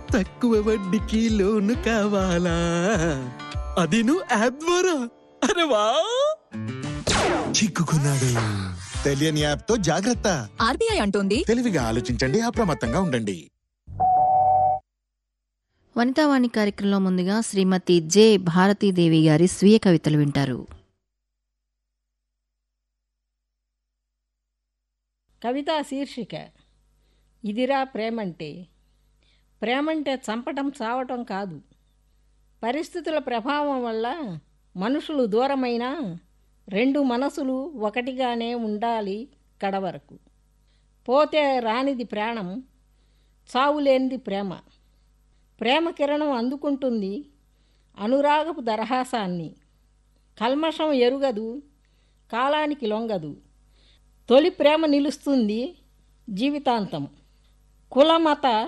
తక్కువ వడ్డీకి లోను కావాలా అది నువ్వు యాప్ ద్వారా అరే వా చిక్కుకున్నాడు తెలియని యాప్ తో జాగ్రత్త ఆర్బీఐ అంటోంది తెలివిగా ఆలోచించండి అప్రమత్తంగా ఉండండి వనితావాణి కార్యక్రమంలో ముందుగా శ్రీమతి జె భారతీదేవి గారి స్వీయ కవితలు వింటారు కవితా శీర్షిక ఇదిరా ప్రేమంటే ప్రేమంటే చంపటం చావటం కాదు పరిస్థితుల ప్రభావం వల్ల మనుషులు దూరమైనా రెండు మనసులు ఒకటిగానే ఉండాలి కడవరకు పోతే రానిది ప్రాణం చావులేనిది ప్రేమ ప్రేమ కిరణం అందుకుంటుంది అనురాగపు దరహాసాన్ని కల్మషం ఎరుగదు కాలానికి లొంగదు తొలి ప్రేమ నిలుస్తుంది జీవితాంతం కులమత